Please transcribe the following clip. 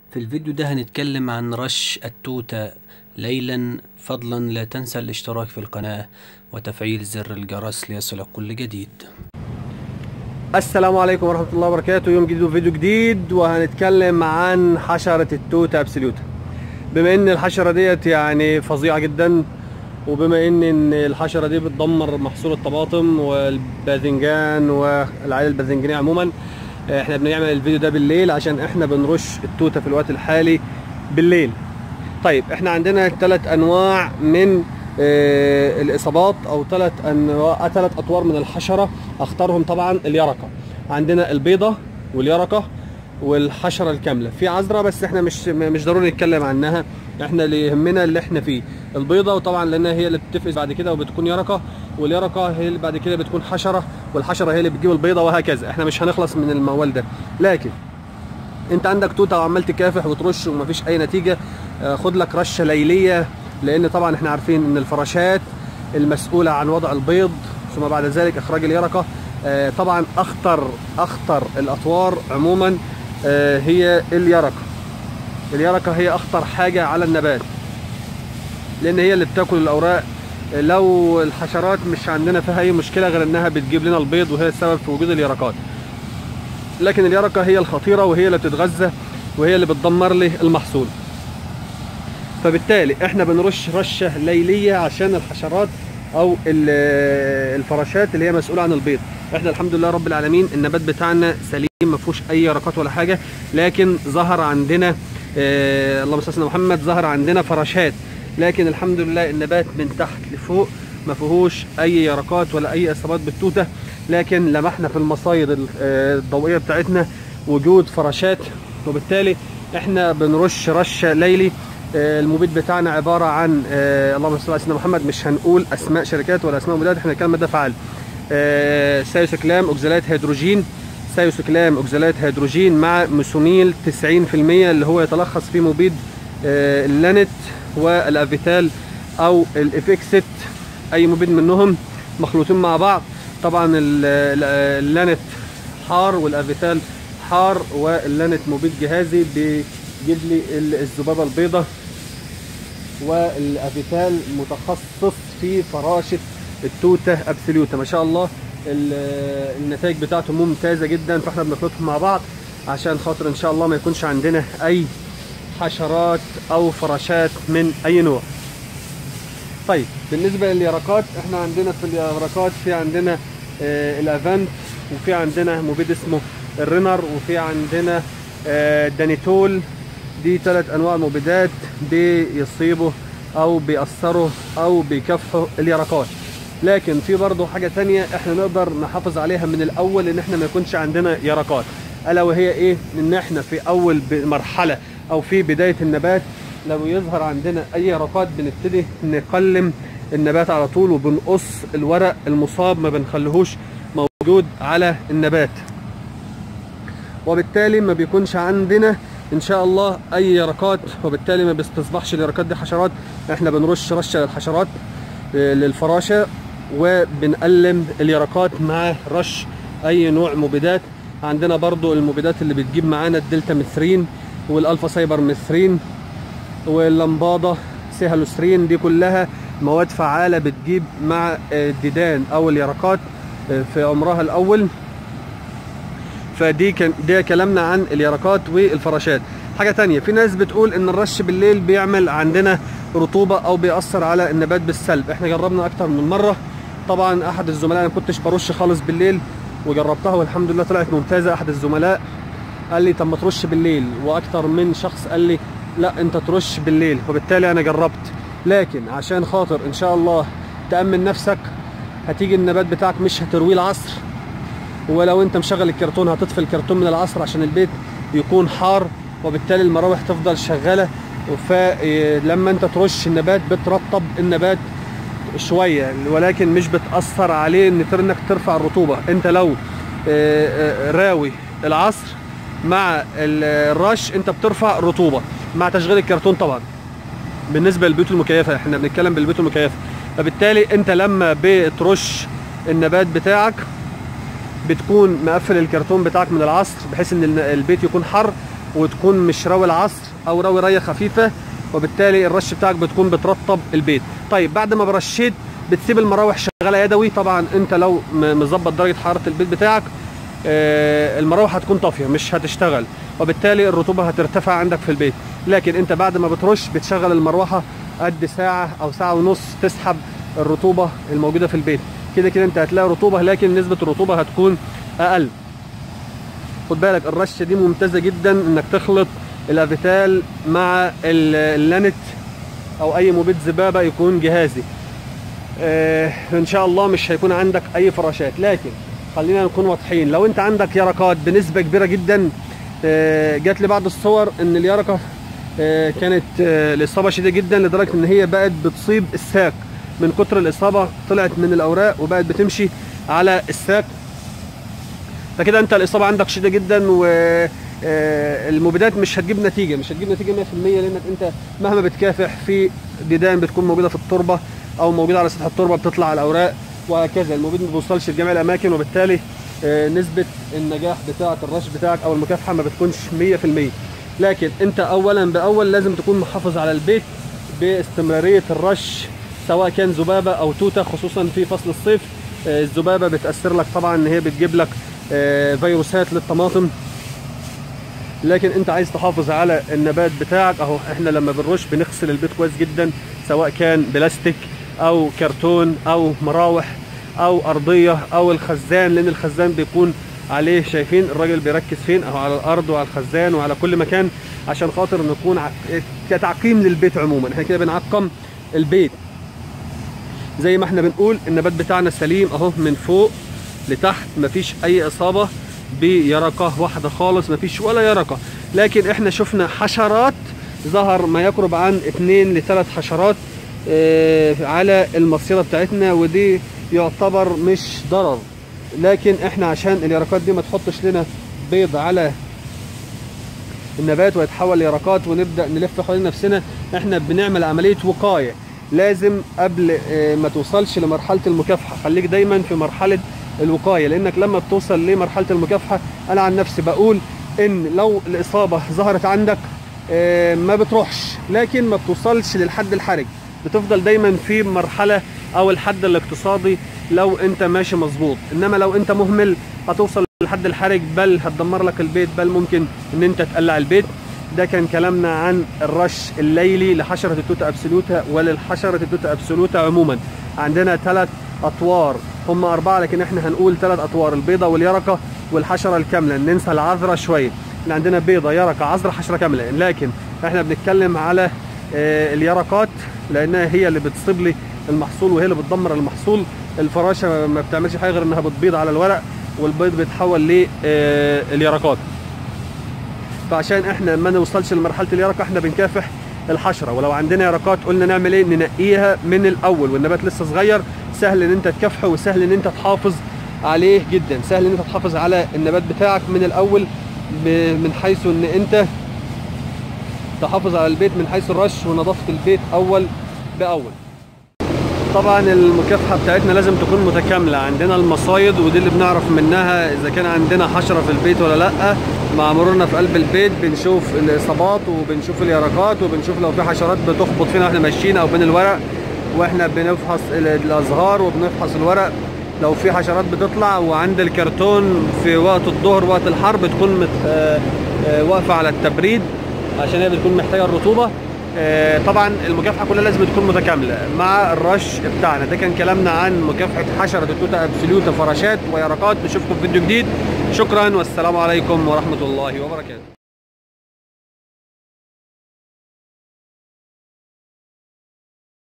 في الفيديو ده هنتكلم عن رش التوتة ليلا فضلا لا تنسى الاشتراك في القناة وتفعيل زر الجرس ليصلك كل جديد السلام عليكم ورحمة الله وبركاته يوم جديد وفيديو جديد وهنتكلم عن حشرة التوتة ابسوليوتا بما ان الحشرة ديت يعني فظيعة جدا وبما ان ان الحشرة دي بتدمر محصول الطماطم والباذنجان والعائلة الباذنجانية عموما احنا بنعمل الفيديو ده بالليل عشان احنا بنرش التوتة في الوقت الحالي بالليل طيب احنا عندنا ثلاث انواع من آه، الاصابات او ثلاث انواع ثلاث اطوار من الحشره اختارهم طبعا اليرقه عندنا البيضه واليرقه والحشره الكامله في عذراء بس احنا مش مش ضروري نتكلم عنها احنا اللي يهمنا اللي احنا فيه البيضه وطبعا لانها هي اللي بتفقس بعد كده وبتكون يرقه واليرقه هي اللي بعد كده بتكون حشره والحشره هي اللي بتجيب البيضه وهكذا احنا مش هنخلص من الموال ده لكن انت عندك توته وعمال تكافح وترش ومفيش اي نتيجه آه، خد لك رشه ليليه لان طبعا احنا عارفين ان الفراشات المسؤوله عن وضع البيض ثم بعد ذلك اخراج اليرقه آه، طبعا اخطر اخطر الاطوار عموما آه، هي اليرقه اليرقه هي اخطر حاجه على النبات لان هي اللي بتاكل الاوراق لو الحشرات مش عندنا فيها اي مشكله غير انها بتجيب لنا البيض وهي السبب في وجود اليرقات لكن اليرقه هي الخطيره وهي اللي بتتغذى وهي اللي بتدمر لي المحصول فبالتالي احنا بنرش رشه ليليه عشان الحشرات او ال- الفراشات اللي هي مسؤوله عن البيض احنا الحمد لله رب العالمين النبات بتاعنا سليم ما فيهوش اي يرقات ولا حاجه لكن ظهر عندنا آه اللهم صل على سيدنا محمد ظهر عندنا فراشات لكن الحمد لله النبات من تحت لفوق ما فيهوش اي يرقات ولا اي اصابات بالتوته لكن لمحنا في المصايد ال- آه، الضوئيه بتاعتنا وجود فراشات وبالتالي احنا بنرش رشه ليلي آه، المبيد بتاعنا عباره عن آه، اللهم صل على سيدنا محمد مش هنقول اسماء شركات ولا اسماء مبيدات احنا هنتكلم ماده فعال آه، سايوسكلام اوكزالات هيدروجين سايوسكلام اوكزالات هيدروجين مع مسونيل 90% اللي هو يتلخص في مبيد آه، اللانت والافيتال او الافكست اي مبيد منهم مخلوطين مع بعض طبعا ال- ال- اللانت حار والافيتال حار واللانت مبيد جهازي بيجيب لي ال- الذبابه البيضاء والافيتال متخصص في فراشه التوته ابسوليوتا ما شاء الله ال- النتائج بتاعته ممتازه جدا فاحنا بنخلطهم مع بعض عشان خاطر ان شاء الله ما يكونش عندنا اي حشرات او فراشات من اي نوع طيب بالنسبه لليرقات احنا عندنا في اليرقات في عندنا آه الافانت وفي عندنا مبيد اسمه الرينر وفي عندنا آه دانيتول دي ثلاث انواع مبيدات بيصيبوا او بيأثروا او بيكافحوا اليرقات لكن في برضه حاجه تانية احنا نقدر نحافظ عليها من الاول ان احنا ما يكونش عندنا يرقات الا وهي ايه ان احنا في اول مرحله او في بدايه النبات لو يظهر عندنا اي يرقات بنبتدي نقلم النبات على طول وبنقص الورق المصاب ما بنخليهوش موجود على النبات وبالتالي ما بيكونش عندنا ان شاء الله اي يرقات وبالتالي ما بتصبحش اليرقات دي حشرات احنا بنرش رشه للحشرات آه، للفراشه وبنقلم اليرقات مع رش اي نوع مبيدات عندنا برضو المبيدات اللي بتجيب معانا الدلتا ميثرين والالفا سايبر ميثرين واللمباده سيهالوسترين دي كلها مواد فعاله بتجيب مع آه، الديدان او اليرقات آه، في عمرها الاول فدي كان ده كلامنا عن اليرقات والفراشات حاجه تانية في ناس بتقول ان الرش بالليل بيعمل عندنا رطوبه او بيأثر على النبات بالسلب احنا جربنا اكتر من مره طبعا احد الزملاء انا ما كنتش برش خالص بالليل وجربتها والحمد لله طلعت ممتازه احد الزملاء قال لي طب ما ترش بالليل واكتر من شخص قال لي لا انت ترش بالليل وبالتالي انا جربت لكن عشان خاطر ان شاء الله تأمن نفسك هتيجي النبات بتاعك مش هترويه العصر ولو انت مشغل الكرتون هتطفي الكرتون من العصر عشان البيت يكون حار وبالتالي المراوح تفضل شغاله فلما انت ترش النبات بترطب النبات شويه ولكن مش بتاثر عليه ان تر- انك ترفع الرطوبه انت لو آه، آه، راوي العصر مع ال- الرش انت بترفع الرطوبه مع تشغيل الكرتون طبعا بالنسبه للبيوت المكيفه احنا بنتكلم بالبيوت المكيفه فبالتالي انت لما بترش النبات بتاعك بتكون مقفل الكرتون بتاعك من العصر بحيث ان الن- البيت يكون حر وتكون مش راوي العصر او راوي ريه خفيفه وبالتالي الرش بتاعك بتكون بترطب البيت طيب بعد ما برشيت بتسيب المراوح شغاله يدوي طبعا انت لو م- مظبط درجه حراره البيت بتاعك آه، المراوح هتكون طافيه مش هتشتغل وبالتالي الرطوبه هترتفع عندك في البيت لكن انت بعد ما بترش بتشغل المروحه قد ساعه او ساعه ونص تسحب الرطوبه الموجوده في البيت كده كده انت هتلاقي رطوبه لكن نسبه الرطوبه هتكون اقل خد بالك الرشه دي ممتازه جدا انك تخلط الافيتال مع ال- اللانت او اي مبيد ذبابه يكون جهازي آه، ان شاء الله مش هيكون عندك اي فراشات لكن خلينا نكون واضحين لو انت عندك يرقات بنسبه كبيره جدا آه، جات لي بعض الصور ان اليرقه آه، كانت آه، الاصابه شديده جدا لدرجه ان هي بقت بتصيب الساق من كتر الاصابه طلعت من الاوراق وبقت بتمشي على الساق فكده انت الاصابه عندك شديده جدا و آه، المبيدات مش هتجيب نتيجه مش هتجيب نتيجه 100% لانك انت مهما بتكافح في ديدان بتكون موجوده في التربه او موجوده على سطح التربه بتطلع على الاوراق وهكذا المبيد ما بيوصلش لجميع الاماكن وبالتالي آه، نسبه النجاح بتاعه الرش بتاعك او المكافحه ما بتكونش 100% لكن انت اولا باول لازم تكون محافظ على البيت باستمراريه الرش سواء كان ذبابه او توته خصوصا في فصل الصيف آه، الذبابه بتاثر لك طبعا ان هي بتجيب لك آه، فيروسات للطماطم لكن انت عايز تحافظ على النبات بتاعك اهو احنا لما بنرش بنغسل البيت كويس جدا سواء كان بلاستيك او كرتون او مراوح او ارضيه او الخزان لان الخزان بيكون عليه شايفين الراجل بيركز فين اهو على الارض وعلى الخزان وعلى كل مكان عشان خاطر نكون ع- كتعقيم للبيت عموما احنا كده بنعقم البيت زي ما احنا بنقول النبات بتاعنا سليم اهو من فوق لتحت مفيش اي اصابه بيرقه واحده خالص مفيش ولا يرقه لكن احنا شفنا حشرات ظهر ما يقرب عن اثنين لثلاث حشرات آه، على المصيده بتاعتنا ودي يعتبر مش ضرر لكن احنا عشان اليرقات دي ما تحطش لنا بيض على النبات ويتحول ليرقات ونبدا نلف حوالين نفسنا احنا بنعمل عمليه وقايه لازم قبل آه، ما توصلش لمرحله المكافحه خليك دايما في مرحله الوقايه لانك لما بتوصل لمرحله المكافحه انا عن نفسي بقول ان لو الاصابه ظهرت عندك آه، ما بتروحش لكن ما بتوصلش للحد الحرج بتفضل دايما في مرحله او الحد الاقتصادي لو انت ماشي مظبوط انما لو انت مهمل هتوصل للحد الحرج بل هتدمر لك البيت بل ممكن ان انت تقلع البيت ده كان كلامنا عن الرش الليلي لحشرة التوتا أبسولوتا وللحشرة التوتا أبسولوتا عموما عندنا ثلاث أطوار هم أربعة لكن احنا هنقول ثلاث أطوار البيضة واليرقة والحشرة الكاملة ننسى العذرة شوية احنا عندنا بيضة يرقة عذرة حشرة كاملة لكن احنا بنتكلم على آه، اليرقات لأنها هي اللي بتصيب لي المحصول وهي اللي بتدمر المحصول الفراشة ما بتعملش حاجة غير انها بتبيض على الورق والبيض بيتحول لليرقات فعشان احنا ما نوصلش لمرحله اليرقه احنا بنكافح الحشره ولو عندنا يرقات قلنا نعمل ايه ننقيها من الاول والنبات لسه صغير سهل ان انت تكافحه وسهل ان انت تحافظ عليه جدا سهل ان انت تحافظ على النبات بتاعك من الاول ب- من حيث ان انت تحافظ على البيت من حيث الرش ونظافه البيت اول باول طبعا المكافحه بتاعتنا لازم تكون متكامله عندنا المصايد ودي اللي بنعرف منها اذا كان عندنا حشره في البيت ولا لا مع مرورنا في قلب البيت بنشوف الاصابات وبنشوف اليرقات وبنشوف لو في حشرات بتخبط فينا واحنا ماشيين او بين الورق واحنا بنفحص ال- الازهار وبنفحص الورق لو في حشرات بتطلع وعند الكرتون في وقت الظهر وقت الحر بتكون مت... آه، آه، واقفه على التبريد عشان هي بتكون محتاجه الرطوبه آه، طبعا المكافحه كلها لازم تكون متكامله مع الرش بتاعنا ده كان كلامنا عن مكافحه حشره التوتا ابسوليوتا فراشات ويرقات نشوفكم في فيديو جديد شكرا والسلام عليكم ورحمه الله وبركاته